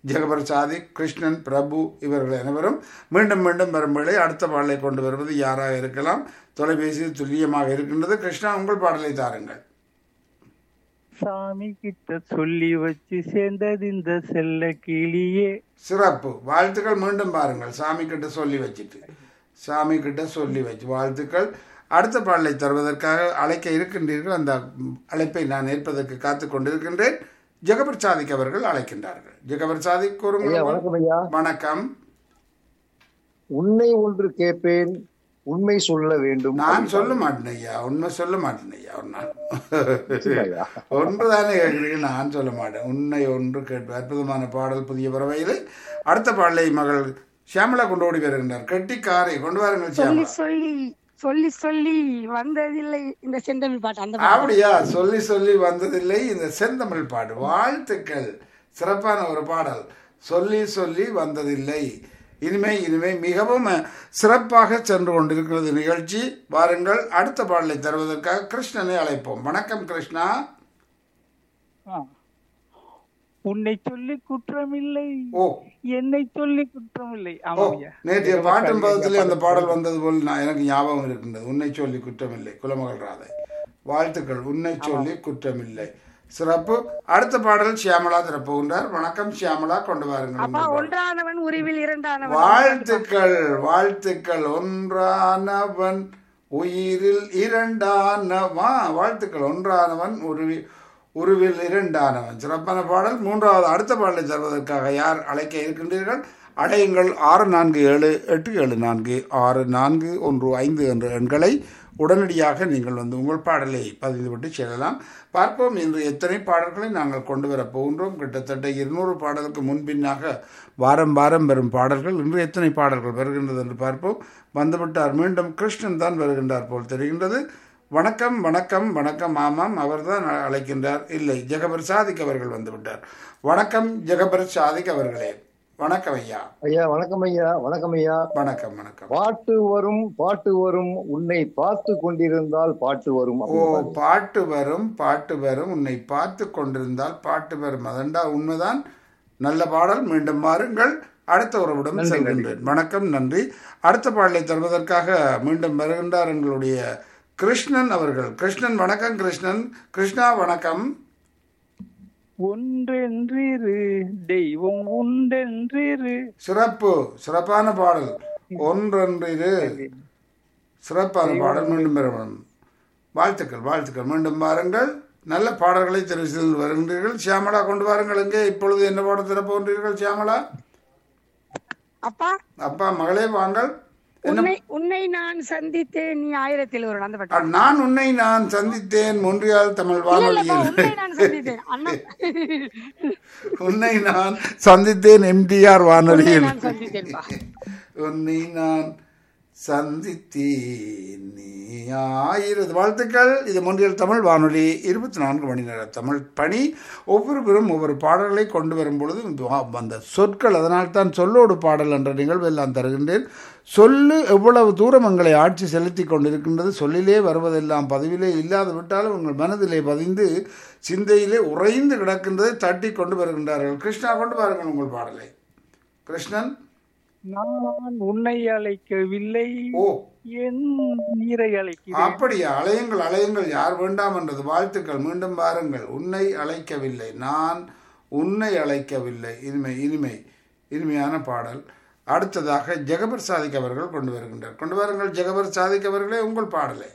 ஜெகபர் சாதிக் கிருஷ்ணன் பிரபு இவர்கள் அனைவரும் மீண்டும் மீண்டும் வரும்படி அடுத்த பாடலை கொண்டு வருவது யாராக இருக்கலாம் தொலைபேசியில் துல்லியமாக இருக்கின்றது கிருஷ்ணா உங்கள் பாடலை தாருங்கள் சாமி கிட்ட சொல்லி வச்சு சேர்ந்தது இந்த செல்ல கிளியே சிறப்பு வாழ்த்துக்கள் மீண்டும் பாருங்கள் சாமி கிட்ட சொல்லி வச்சுட்டு சாமி கிட்ட சொல்லி வச்சு வாழ்த்துக்கள் அடுத்த பாடலை தருவதற்காக அழைக்க இருக்கின்றீர்கள் அந்த அழைப்பை நான் ஏற்பதற்கு காத்து கொண்டிருக்கின்றேன் ஜெகபர் சாதிக் அவர்கள் அழைக்கின்றார்கள் ஜெகபர் சாதிக் ஐயா கூறுங்கள் வணக்கம் ஐயா வணக்கம் உன்னை ஒன்று கேட்பேன் உண்மை சொல்ல வேண்டும் நான் சொல்ல மாட்டேன் ஐயா உண்மை சொல்ல மாட்டேன் ஐயா ஒரு நாள் ஐயா. ஒன்று தானே கேட்குறீங்க நான் சொல்ல மாட்டேன் உன்னை ஒன்று கேட்பேன் அற்புதமான பாடல் புதிய பறவையில் அடுத்த பாடலை மகள் ஷியாமலா கொண்டு ஓடி வருகின்றார் கெட்டிக்காரை கொண்டு வாருங்கள் சொல்லி ஷியாமலா சொல்லி சொல்லி சொல்லி வந்ததில்லை இந்த செந்தமிழ் பாட்டு அந்த பாட்டு அப்படியா சொல்லி சொல்லி வந்ததில்லை இந்த செந்தமிழ் பாடு வாழ்த்துக்கள் சிறப்பான ஒரு பாடல் சொல்லி சொல்லி வந்ததில்லை இனிமை இனிமை மிகவும் சிறப்பாக சென்று கொண்டிருக்கிறது நிகழ்ச்சி வாருங்கள் அடுத்த பாடலை தருவதற்காக கிருஷ்ணனை அழைப்போம் வணக்கம் கிருஷ்ணா ஆ. உன்னை சொல்லி குற்றமில்லை ஓ என்னை சொல்லி குற்றமில்லை ஓ ஆமாம் ஐயா நேற்றைய பாட்டும் பதத்திலே அந்த பாடல் வந்தது போல் நான் எனக்கு ஞாபகம் இருக்கின்றது உன்னை சொல்லி குற்றமில்லை குலமகள் ராதை வாழ்த்துக்கள் உன்னை சொல்லி குற்றமில்லை சிறப்பு அடுத்த பாடல் சியாமலா திறப்புகின்றார் வணக்கம் சியாமலா கொண்டு வாருங்கள் அப்பா உங்கள் பாடல். ஒன்றானவன் உருவில் இரண்டானவன் வாழ்த்துக்கள் வாழ்த்துக்கள் ஒன்றானவன் உயிரில் இரண்டானவா வாழ்த்துக்கள் ஒன்றானவன் உருவி உருவில் இரண்டானவன் சிறப்பான பாடல் மூன்றாவது அடுத்த பாடலை தருவதற்காக யார் அழைக்க இருக்கின்றீர்கள் அடையுங்கள் ஆறு நான்கு ஏழு எட்டு ஏழு நான்கு ஆறு நான்கு ஒன்று ஐந்து என்ற எண்களை உடனடியாக நீங்கள் வந்து உங்கள் பாடலை பதிந்துவிட்டு செல்லலாம் பார்ப்போம் இன்று எத்தனை பாடல்களை நாங்கள் கொண்டு வரப் போகின்றோம் கிட்டத்தட்ட இருநூறு பாடலுக்கு முன்பின்னாக வாரம் வாரம் வரும் பாடல்கள் இன்று எத்தனை பாடல்கள் வருகின்றது என்று பார்ப்போம் வந்துவிட்டார் மீண்டும் கிருஷ்ணன் தான் வருகின்றார் போல் தெரிகின்றது வணக்கம் வணக்கம் வணக்கம் ஆமாம் அவர்தான் அழைக்கின்றார் இல்லை ஜெகபர் சாதிக் அவர்கள் வந்துவிட்டார் வணக்கம் ஜெகபர் சாதிக் அவர்களே வணக்கம் ஐயா ஐயா வணக்கம் ஐயா வணக்கம் ஐயா வணக்கம் வணக்கம் பாட்டு வரும் பாட்டு வரும் உன்னை பார்த்து கொண்டிருந்தால் பாட்டு வரும் ஓ அப்படின்னு பாட்டு வரும் பாட்டு வரும் உன்னை பார்த்து கொண்டிருந்தால் பாட்டு வரும் அதண்டா உண்மைதான் நல்ல பாடல் மீண்டும் மாறுங்கள் அடுத்த உறவிடம் செல்கின்றேன் வணக்கம் நன்றி அடுத்த பாடலை தருவதற்காக மீண்டும் வருகின்றார் எங்களுடைய கிருஷ்ணன் அவர்கள் கிருஷ்ணன் வணக்கம் கிருஷ்ணன் கிருஷ்ணா வணக்கம் ஒன்றென்றிரு தெய்வம் உண்டென்றிரு சிறப்பு சிறப்பான பாடல் ஒன்றொன்றிரு சிறப்பான பாடல் மீண்டும் பெற வேண்டும் வாழ்த்துக்கள் வாழ்த்துக்கள் மீண்டும் வாருங்கள் நல்ல பாடல்களை தெரிவு செய்து வருகின்றீர்கள் சியாமலா கொண்டு வாருங்கள் எங்கே இப்பொழுது என்ன பாடம் திறப்போன்றீர்கள் சியாமலா அப்பா அப்பா மகளே வாங்கள் உன்னை உன்னை நான் சந்தித்தேன் நீ ஆயிரத்தில் ஒரு அந்த பாட்டு அ, நான் உன்னை நான் சந்தித்தேன் மொன்றியால் தமிழ் இல்ல, இல்லப்பா, வானொலியில் உன்னை நான் சந்தித்தேன் அண்ணா உன்னை நான் சந்தித்தேன் எம்டிஆர் உன்னை வானொலியில் நான் சந்தித்தேன்பா உன்னை நான் சந்தித்தேன் நீ ஆயிரது வாழ்த்துக்கள் இது மொன்றியல் தமிழ் வானொலி இருபத்தி நான்கு மணி நேர தமிழ் பணி ஒவ்வொருவரும் ஒவ்வொரு பாடல்களை கொண்டு வரும் பொழுது வா- அந்த சொற்கள் அதனால் தான் சொல்லோடு பாடல் என்ற நிகழ்வு எல்லாம் தருகின்றேன் சொல்லு எவ்வளவு தூரம் எங்களை ஆட்சி செலுத்தி கொண்டிருக்கின்றது சொல்லிலே வருவதெல்லாம் பதிவிலே இல்லாது விட்டாலும் உங்கள் மனதிலே பதிந்து சிந்தையிலே உறைந்து கிடக்கின்றதை தட்டி கொண்டு வருகின்றார்கள் கிருஷ்ணா கொண்டு பாருங்கள் உங்கள் பாடலை கிருஷ்ணன் நான் உன்னை அழைக்கவில்லை ஓ என் நீரை அழைக்கிறேன் அப்படியா அலையுங்கள் அலையுங்கள் யார் வேண்டாம் என்றது வாழ்த்துக்கள் மீண்டும் வாருங்கள் உன்னை அழைக்கவில்லை நான் உன்னை அழைக்கவில்லை இனிமை இனிமை இனிமையான பாடல் அடுத்ததாக ஜெகபர் சாதிக் அவர்கள் கொண்டு வருகின்றார் கொண்டு வாருங்கள் ஜெகபர் சாதிக் அவர்களே உங்கள் பாடலை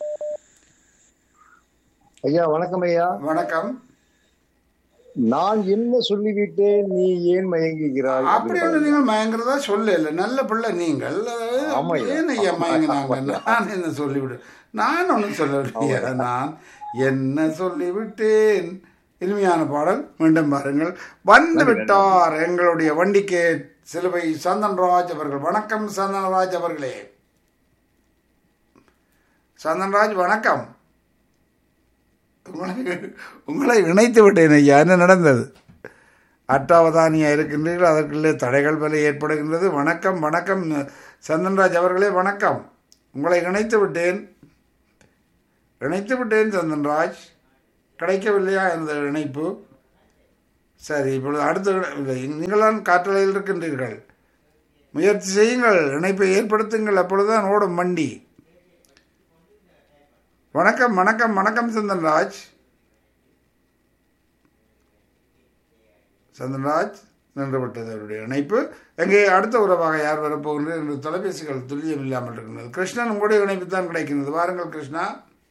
ஐயா வணக்கம் ஐயா வணக்கம் நான் என்ன சொல்லிவிட்டேன் நீ ஏன் மயங்குகிறாய் அப்படி ஒன்று நீங்கள் மயங்குறதா சொல்ல இல்லை நல்ல பிள்ளை நீங்கள் ஆமா ஐயா. ஏன் ஐயா மயங்கினாங்க நான் என்ன சொல்லிவிடு நான் ஒன்றும் சொல்லவில்லையா நான் என்ன சொல்லிவிட்டேன் இனிமையான பாடல் மீண்டும் பாருங்கள் வந்து விட்டார் எங்களுடைய வண்டிக்கு சிலுவை சந்தன்ராஜ் அவர்கள் வணக்கம் சந்தனராஜ் அவர்களே சந்தன்ராஜ் வணக்கம் உங்களை உங்களை இணைத்து விட்டேன் ஐயா என்ன நடந்தது அட்டாவதானியா இருக்கின்றீர்கள் அதற்குள்ளே தடைகள் பல ஏற்படுகின்றது வணக்கம் வணக்கம் சந்தன்ராஜ் அவர்களே வணக்கம் உங்களை இணைத்து விட்டேன் இணைத்து விட்டேன் சந்தன்ராஜ் கிடைக்கவில்லையா இந்த இணைப்பு சரி இப்பொழுது அடுத்த இல்லை நீங்களாம் காற்றலையில் இருக்கின்றீர்கள் முயற்சி செய்யுங்கள் இணைப்பை ஏற்படுத்துங்கள் அப்பொழுதுதான் ஓடும் வண்டி வணக்கம் வணக்கம் வணக்கம் சந்தன்ராஜ் சந்தன்ராஜ் நின்றுவிட்டது அவருடைய இணைப்பு எங்கே அடுத்த உறவாக யார் வரப்போகின்றது என்று தொலைபேசிகள் துல்லியம் இல்லாமல் இருக்கின்றது கிருஷ்ணன் உங்களுடைய இணைப்பு தான் கிடைக்கின்றது வாருங்கள் கிருஷ்ணா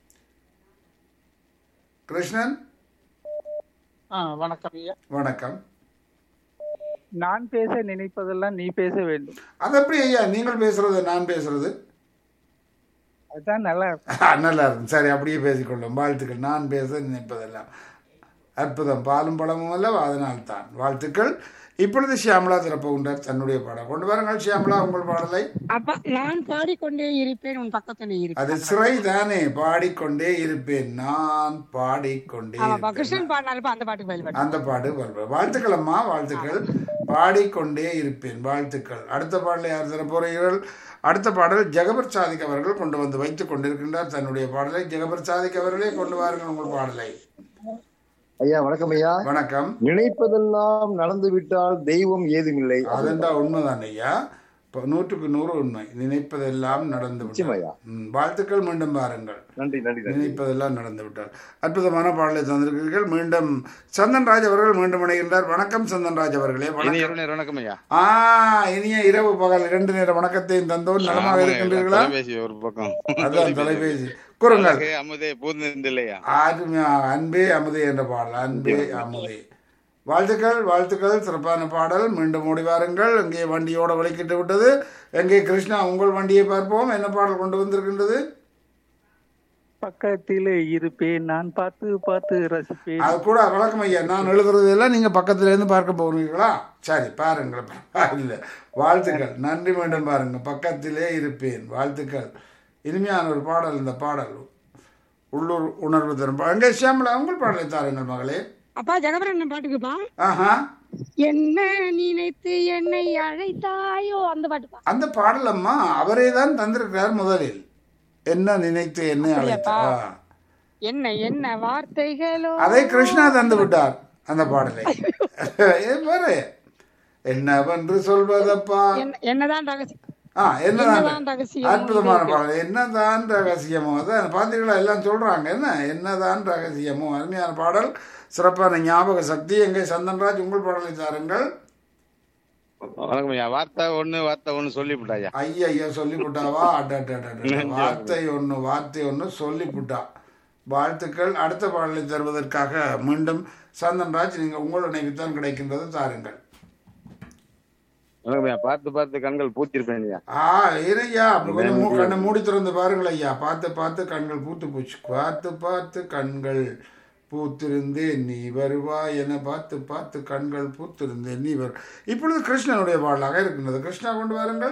கிருஷ்ணன் ஆ வணக்கம் ஐயா வணக்கம் நான் பேச நினைப்பதெல்லாம் நீ பேச வேண்டும் அது எப்படி ஐயா நீங்கள் பேசுறது நான் பேசுறது அதுதான் நல்லா இருக்கும் நல்லா இருக்கும் சரி அப்படியே பேசிக்கொள்ளும் வாழ்த்துக்கள் நான் பேச நினைப்பதெல்லாம் அற்புதம் பாலும் பழமும் அல்லவா அதனால் தான் வாழ்த்துக்கள் இப்பொழுது ஷியாமலா திறப்புகின்றார் தன்னுடைய பாடம் கொண்டு வாருங்கள் ஷியாமலா உங்கள் பாடலை அப்பா நான் பாடிக்கொண்டே இருப்பேன் உன் பக்கத்துல அது இருப்பேன் சிறை தானே பாடிக்கொண்டே இருப்பேன் நான் பாடிக்கொண்டே ஆமாப்பா இருப்பேன் கிருஷ்ணன் பாடினாலுப்பா அந்த பாட்டுக்கு பதில் பாடு அந்த பாடு வருவார் வாழ்த்துக்கள் அம்மா வாழ்த்துக்கள் பாடிக்கொண்டே இருப்பேன் வாழ்த்துக்கள் அடுத்த பாடலை யார் தர போறீர்கள் அடுத்த பாடல் ஜெகபர் சாதிக் அவர்கள் கொண்டு வந்து வைத்துக் கொண்டிருக்கின்றார் தன்னுடைய பாடலை ஜெகபர் சாதிக் அவர்களே கொண்டு வாருங்கள் உங்கள் பாடலை ஐயா வணக்கம் ஐயா வணக்கம் நினைப்பதெல்லாம் நடந்து விட்டால் தெய்வம் ஏதுமில்லை அதெண்டா உண்மைதான் ஐயா இப்போ நூற்றுக்கு நூறு உண்மை நினைப்பதெல்லாம் நடந்து நிச்சயம் விட்டால் ஐயா. ம், வாழ்த்துக்கள் மீண்டும் பாருங்கள் நன்றி நன்றி நன்றி நினைப்பதெல்லாம் நடந்து விட்டால் அற்புதமான பாடலை தந்திருக்கிறீர்கள் மீண்டும் சந்தன்ராஜ் அவர்கள் மீண்டும் இணைகின்றார் வணக்கம் சந்தன்ராஜ் அவர்களே இனி வணக்கம் இரவு நேரம் வணக்கம் ஐயா ஆ இனிய இரவு பகல் இரண்டு நேர வணக்கத்தையும் தந்தோர் நலமாக ஆமாங்க, இருக்கின்றீர்களா தொலைபேசி ஒரு பக்கம் அதான் தொலைபேசி கூறுங்கள் அழகே அமுதே பூந்தில்லையா அருமையா அன்பே அமுதே என்ற பாடல் அன்பே அமுதே வாழ்த்துக்கள் வாழ்த்துக்கள் சிறப்பான பாடல் மீண்டும் ஓடி வாருங்கள் எங்கே வண்டியோட விளக்கிட்டு விட்டது எங்கே கிருஷ்ணா உங்கள் வண்டியை பார்ப்போம் என்ன பாடல் கொண்டு வந்திருக்கின்றது பக்கத்திலே இருப்பேன் நான் பார்த்து பார்த்து ரசிப்பேன் அது கூட வழக்கம் ஐயா நான் எழுதுறது எல்லாம் நீங்க பக்கத்துல இருந்து பார்க்க போகிறீங்களா சரி பாருங்கள் இல்லை வாழ்த்துக்கள் நன்றி மீண்டும் பாருங்க பக்கத்திலே இருப்பேன் வாழ்த்துக்கள் இனிமையான ஒரு பாடல் இந்த பாடல் உள்ளூர் உணர்வு தரும் பா- எங்கே சியாமலா உங்கள் பாடலை தாருங்கள் மகளே அப்பா ஜெகபரன் பாட்டுக்குப்பா ஆஹா என்ன நினைத்து என்னை அழைத்தாயோ அந்த பாட்டுப்பா அந்த பாடல் அம்மா அவரே தான் தந்திருக்கிறார் முதலில் என்ன நினைத்து என்ன அழைத்தா என்ன என்ன வார்த்தைகளோ அதை கிருஷ்ணா தந்து விட்டார் அந்த பாடலை ஏ பாரு என்னவென்று சொல்வதப்பா என்ன- என்னதான் ரகசியம் ஆ என்னதான் என்னதான் ரகசியம் அற்புதமான பாடல் என்னதான் ரகசியமோ அதான் பார்த்தீங்களா எல்லாம் சொல்றாங்க என்ன என்னதான் ரகசியமோ அருமையான பாடல் சிறப்பான ஞாபக சக்தி எங்கே சந்தன்ராஜ் உங்கள் பாடலை தாருங்கள் வணக்கம் ஐயா வார்த்தை ஒண்ணு வார்த்தை ஒண்ணு சொல்லிவிட்டாயா ஐயா ஐயா சொல்லிவிட்டாவா அடடடடட. வார்த்தை ஒன்று வார்த்தை ஒன்று சொல்லிவிட்டா வாழ்த்துக்கள் அடுத்த பாடலை தருவதற்காக மீண்டும் சந்தன்ராஜ் நீங்கள் உங்கள் நினைவுத்தான் கிடைக்கின்றது தாருங்கள் வணக்கம் ஐயா பார்த்து பார்த்து கண்கள் பூத்திருப்பேன் ஐயா ஆ ஏனையா அப்படி கொஞ்சம் மூ- கண்ணை மூடி திறந்து பாருங்கள் ஐயா பார்த்து பார்த்து கண்கள் பூத்து போச்சு பார்த்து பார்த்து கண்கள் பூத்திருந்தேன் நீ வருவாய் என பார்த்து பார்த்து கண்கள் பூத்திருந்தேன் நீ வரு இப்பொழுது கிருஷ்ணனுடைய பாடலாக இருக்கின்றது கிருஷ்ணா கொண்டு வாருங்கள்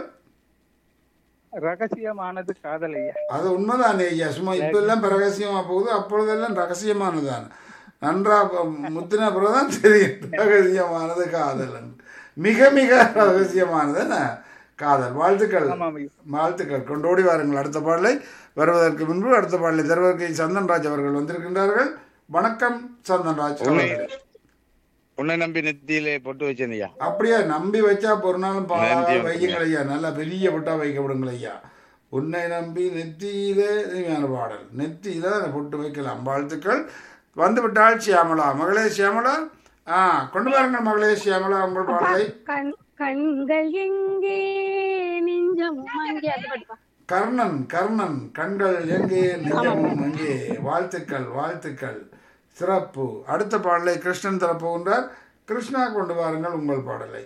ரகசியமானது காதல் ஐயா அது உண்மைதானே ஐயா சும்மா இப்ப எல்லாம் இப்ப ரகசியமா போகுது அப்பொழுதெல்லாம் ரகசியமானதுதான் நன்றா ப- முத்தின பிறகுதான் தெரியும் ரகசியமானது காதல் மிக மிக ரகசியமானது என்ன காதல் வாழ்த்துக்கள் ஆமாம் ஐயா வாழ்த்துக்கள் கொண்டோடி வாருங்கள் அடுத்த பாடலை வருவதற்கு முன்பு அடுத்த பாடலை தருவதற்கு சந்தன்ராஜ் அவர்கள் வந்திருக்கின்றார்கள் வணக்கம் சந்தன்ராஜ் அவர்களே. உன்னை நம்பி நெத்தியிலே பொட்டு வச்சேன் ஐயா அப்படியே நம்பி வச்சா ஒரு நாளும் பா- நன்றி, வையுங்கள் ஐயா நல்லா பெரிய பொட்டா வைக்க விடுங்கள் ஐயா உன்னை நம்பி நெத்தியிலே இனிமையான பாடல் நெத்தியில அதை பொட்டு வைக்கலாம் வாழ்த்துக்கள் வந்து விட்டாள் சியாமலா மகளே சியாமலா ஆ கொண்டு வாருங்கள் மகளே சியாமலா உங்கள் பாடலை கண் கண்கள் எங்கே நெஞ்சம் அங்கே அந்த பாட்டுப்பா கர்ணன் கர்ணன் கண்கள் எங்கே நெஞ்சமும் எங்கே வாழ்த்துக்கள் வாழ்த்துக்கள் சிறப்பு அடுத்த பாடலை கிருஷ்ணன் தரப்போகின்றார் கிருஷ்ணா கொண்டு வாருங்கள் உங்கள் பாடலை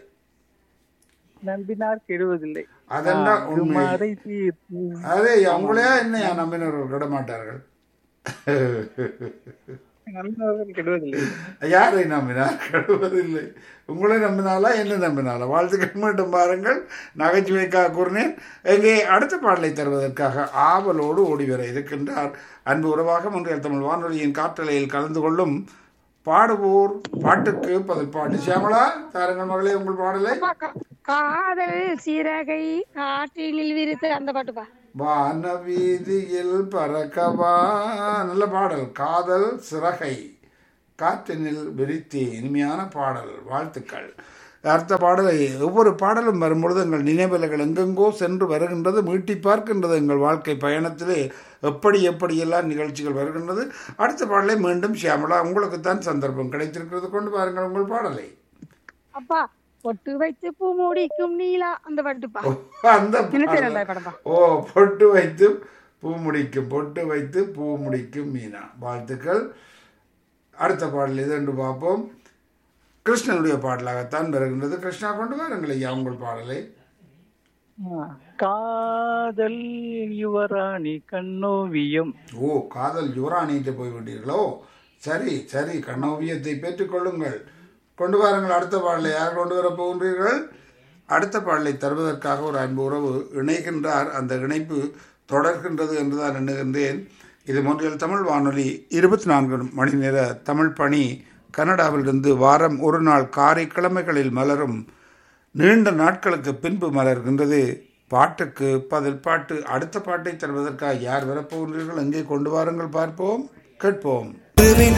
நம்பினார் கெடுவதில்லை அதெண்டா உண்மை மறை தீர்த்து அதே உங்களையா என்னையா நம்பினவர்கள் விட மாட்டார்கள் நம்பினவர்கள் கெடுவதில்லை யாரை நம்பினார் கடுவதில்லை உங்களை நம்பினாலா என்ன நம்பினாலா வாழ்த்துக்கள் மீண்டும் பாருங்கள் நகைச்சுவைக்காக கூறினேன் எங்கே அடுத்த பாடலை தருவதற்காக ஆவலோடு ஓடி வர இருக்கின்றார் அன்பு உறவாக முன்றைய தமிழ் வானொலியின் காற்றலையில் கலந்து கொள்ளும் பாடுவோர் பாட்டுக்கு பதில் பாட்டு சியாமலா தாருங்கள் மகளே உங்கள் பாடலை அப்பா, கா- காதல் சிறகை காற்றினில் விரித்து அந்த பாட்டுப்பா வான வீதியில் பறக்கவா நல்ல பாடல் காதல் சிறகை காற்றினில் விரித்தி இனிமையான பாடல் வாழ்த்துக்கள் அடுத்த பாடலை ஒவ்வொரு பாடலும் வரும்பொழுது எங்கள் நினைவலைகள் எங்கெங்கோ சென்று வருகின்றது மீட்டி பார்க்கின்றது எங்கள் வாழ்க்கை பயணத்திலே எப்படி எப்படியெல்லாம் நிகழ்ச்சிகள் வருகின்றது அடுத்த பாடலை மீண்டும் சியாமலா உங்களுக்குத்தான் சந்தர்ப்பம் கிடைத்திருக்கிறது கொண்டு பாருங்கள் உங்கள் பாடலை அப்பா பொட்டு வைத்து பூ முடிக்கும் நீலா அந்த பாட்டுப்பா ஓ, அந்த தினசரி பாடல். ரெண்டாயிரம் படம்பா ஓ பொட்டு வைத்து பூ முடிக்கும் பொட்டு வைத்து பூ முடிக்கும் மீனா வாழ்த்துக்கள் அடுத்த பாடல் இது என்று பார்ப்போம் கிருஷ்ணனுடைய பாடலாகத்தான் வருகின்றது கிருஷ்ணா கொண்டு வாருங்கள் ஐயா உங்கள் பாடலை காதல் யுவராணி கண்ணோவியம் ஓ காதல் யுவராணிட்டு போய்விட்டீர்களோ சரி சரி கண்ணோவியத்தை பெற்றுக்கொள்ளுங்கள் கொண்டு வாருங்கள் அடுத்த பாடலை யார் கொண்டு வர போகின்றீர்கள் அடுத்த பாடலை தருவதற்காக ஒரு அன்பு உறவு இணைகின்றார் அந்த இணைப்பு தொடர்கின்றது என்றுதான் எண்ணுகின்றேன் இது மொன்றியல் தமிழ் வானொலி இருபத்தி நான்கு மணி நேர தமிழ் பணி கனடாவிலிருந்து வாரம் ஒரு நாள் காரைக்கிழமைகளில் மலரும் நீண்ட நாட்களுக்கு பின்பு மலர்கின்றது பாட்டுக்கு பதில் பாட்டு அடுத்த பாட்டை தருவதற்காக யார் வரப்போகின்றீர்கள் எங்கே கொண்டு வாருங்கள் பார்ப்போம் கேட்போம்